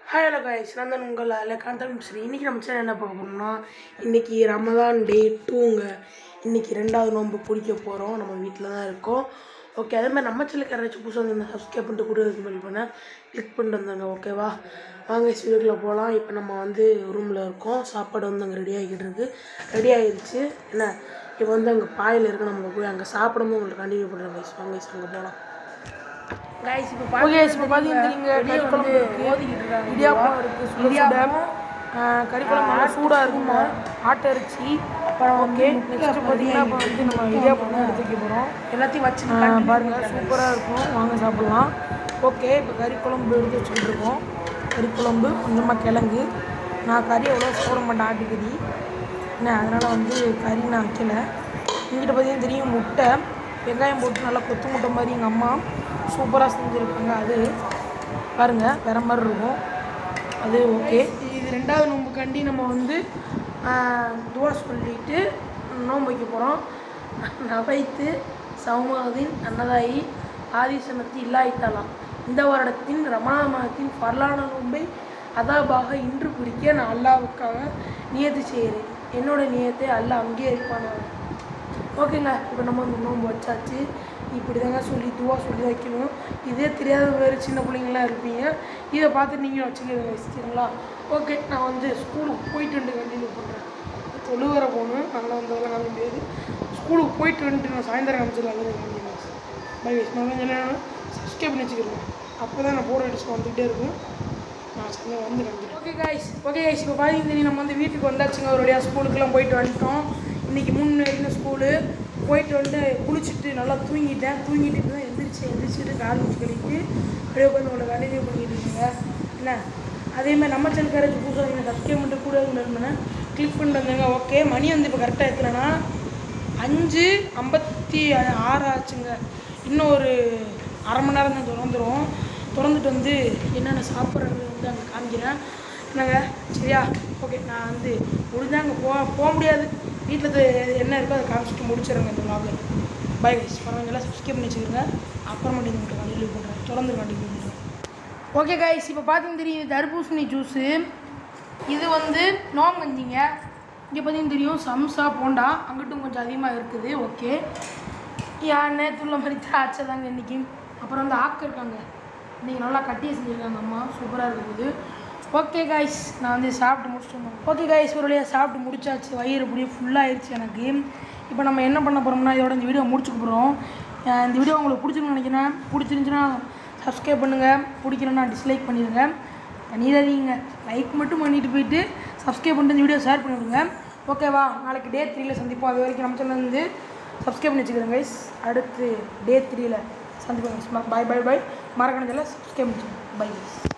hi hello guys நான் தான் உங்கள் அலகாந்தன் ஸ்ரீ இன்றைக்கி நம்ம சேனல் என்ன பார்க்க போகிறோம்னா இன்றைக்கி ரமதான் டே டூங்க இன்றைக்கி ரெண்டாவது நோன்பு பிடிக்க போகிறோம் நம்ம வீட்டில் தான் இருக்கோம் ஓகே அதே மாதிரி நம்ம சேனலுக்கு யாராச்சும் புதுசாக வந்து சப்ஸ்கிரைப் பண்ணிட்டு கூட இது பண்ணி பண்ணேன் கிளிக் பண்ணிட்டு வந்தாங்க ஓகேவா வாங்க வீடியோக்குள்ளே போகலாம் இப்போ நம்ம வந்து ரூமில் இருக்கோம் சாப்பாடு வந்து அங்கே ரெடி ஆகிக்கிட்டு இருக்கு ரெடி ஆகிடுச்சு என்ன இப்போ வந்து அங்கே பாயில் இருக்கு நம்ம போய் அங்கே சாப்பிடும்போது உங்களுக்கு கண்டினியூ பண்ணுறேன் கைஸ் வாங்க guys, அங்கே போகலாம் கைஸ் இப்போ ஓகே இப்போ பார்த்தீங்கன்னா கறி குழம்பு இருக்கு இடியாப்பம் இருக்கு சுட சுட ஆஹ் கறி குழம்பு நல்லா சூடாக இருக்குமா ஆட்டை அரிசி அப்புறம் ஓகே நெக்ஸ்ட் பார்த்தீங்கன்னா இப்போ வந்து நம்ம இடியாப்பம் தான் எடுத்து வைக்க போகிறோம் எல்லாத்தையும் வச்சு பாருங்க சூப்பராக இருக்கும் வாங்க சாப்பிடலாம் ஓகே இப்போ கறி குழம்பு எடுத்து வச்சுக்கிட்டு இருக்கோம் கறி குழம்பு கொஞ்சமாக கிழங்கு நான் கறி அவ்வளோ சாப்பிட மாட்டேன் ஆட்டுக்கறி என்ன அதனால் வந்து கறி நான் வைக்கல எங்கிட்ட பார்த்தீங்கன்னா தெரியும் முட்டை வெங்காயம் போட்டு நல்லா கொத்து முட்டை மாதிரி எங்கள் அம்மா சூப்பராக செஞ்சுருக்காங்க அது பாருங்கள் வேற மாதிரி இருக்கும் அது ஓகே இது ரெண்டாவது நோம்புக்காண்டி நம்ம வந்து ஆஹ், துவா சொல்லிட்டு நோன்பு வைக்க போகிறோம் நவைத்து சௌமாவின் அன்னதாயி ஆதிசனத்தி இல்லாய்த்தலாம் இந்த வருடத்தின் ரமணா மாதத்தின் பரலான நோன்பை அதாபாக இன்று பிடிக்க நான் அல்லாவுக்காக நியதி செய்கிறேன் என்னோட நியத்தை அல்லாஹ் அங்கீகரிப்பானாக ஓகேங்க இப்போ நம்ம இந்த நோன்பு வச்சாச்சு இப்படி தாங்க சொல்லி துவா சொல்லி வைக்கணும் இதே தெரியாத வேறு சின்ன பிள்ளைங்களாம் இருப்பீங்க இதை பார்த்து நீங்களும் வச்சுக்கிறீங்க வச்சுக்கிறீங்களா ஓகே நான் வந்து ஸ்கூலுக்கு போயிட்டு வந்து கண்டினியூ பண்ணுறேன் தொழுவர போகணும் அதனால் வந்து அதெல்லாம் காமிக்க முடியாது ஸ்கூலுக்கு போயிட்டு வந்துட்டு நான் சாயந்தரம் காமிச்சிடலாம் அதில் காமிக்கிறேன் பை வைஸ் நான் வந்து என்னென்னா சப்ஸ்கிரைப் பண்ணி வச்சுக்கிறேன் அப்போ தான் நான் போகிற அடிச்சு வந்துகிட்டே இருக்கும் நான் சாயந்தரம் வந்து காமிக்கிறேன் ஓகே கைஸ் ஓகே கைஸ் இப்போ பார்த்தீங்கன்னா நம்ம வந்து வீட்டுக்கு வந்தாச்சுங்க ஒரு வழியாக ஸ்கூலுக்குலாம் போயிட்டு வந்துட்டோம் இன்றைக்கி மூணு வரைக்கும் ஸ்கூலு போயிட்டு வந்து குளிச்சுட்டு நல்லா தூங்கிட்டேன் தூங்கிட்டு தான் எந்திரிச்சு எந்திரிச்சிட்டு கால் வச்சு கழிட்டு அப்படியே உட்காந்து உங்களை கண்டினியூ பண்ணிட்டு இருக்கீங்க என்ன அதே மாதிரி நம்ம சேனல் யாராச்சும் புதுசாக நீங்கள் சப்ஸ்கிரைப் பண்ணிட்டு கூட இருந்தேன் கிளிக் பண்ணிட்டு வந்தாங்க ஓகே மணி வந்து இப்போ கரெக்டாக எத்தனைனா அஞ்சு ஐம்பத்தி ஆறு ஆச்சுங்க இன்னும் ஒரு அரை மணி நேரம் தான் திறந்துரும் திறந்துட்டு வந்து என்னென்ன சாப்பிட்றது வந்து அங்கே காமிக்கிறேன் என்னங்க சரியா ஓகே நான் வந்து முடிஞ்சால் அங்கே போக போக முடியாது வீட்டில் என்ன இருக்கோ அதை காமிச்சிட்டு முடிச்சிடுறேங்க இந்த vlog பை கைஸ் பரவாயில்ல சப்ஸ்கிரைப் பண்ணி வச்சுக்கிறேங்க அப்புறமேட்டு இந்த மட்டும் கண்டினியூ பண்ணுறேன் தொடர்ந்து கண்டினியூ பண்ணுறேன் ஓகே கைஸ் இப்போ பார்த்தீங்கன்னா தெரியும் தர்பூசணி ஜூஸு இது வந்து நோங்கஞ்சிங்க இங்கே பார்த்தீங்கன்னா தெரியும் சம்சா போண்டா அங்கிட்டும் கொஞ்சம் அதிகமாக இருக்குது ஓகே ஏன் நேற்று உள்ள மாதிரி திராட்சை தாங்க இன்றைக்கி அப்புறம் வந்து ஆக்கு இருக்காங்க இன்றைக்கி நல்லா கட்டியே செஞ்சுருக்காங்க அம்மா சூப்பராக இருக்குது ஓகே காய்ஸ் நான் வந்து சாப்பிட்டு முடிச்சிட்டோம் ஓகே காய்ஸ் ஒரு வழியாக சாப்பிட்டு முடிச்சாச்சு வயிறு இப்படியே ஃபுல்லாகிடுச்சு எனக்கு இப்போ நம்ம என்ன பண்ண போகிறோம்னா இதோட இந்த வீடியோ முடிச்சுக்க போகிறோம் இந்த வீடியோ உங்களுக்கு பிடிச்சிருக்குன்னு நினைக்கிறேன் பிடிச்சிருந்துச்சுன்னா சப்ஸ்கிரைப் பண்ணுங்கள் பிடிக்கலன்னா டிஸ்லைக் பண்ணிடுங்க பண்ணிடாதீங்க லைக் மட்டும் பண்ணிட்டு போயிட்டு சப்ஸ்கிரைப் பண்ணிட்டு இந்த வீடியோ ஷேர் பண்ணிவிடுங்க ஓகேவா நாளைக்கு டே த்ரீல சந்திப்போம் அது வரைக்கும் நம்ம சேனல் வந்து சப்ஸ்கிரைப் பண்ணி வச்சுக்கிறேன் கைஸ் அடுத்து டே த்ரீல சந்திப்போம் பாய் பாய் பாய் மறக்கணும் சப்ஸ்கிரைப் பண்ணி பை கைஸ்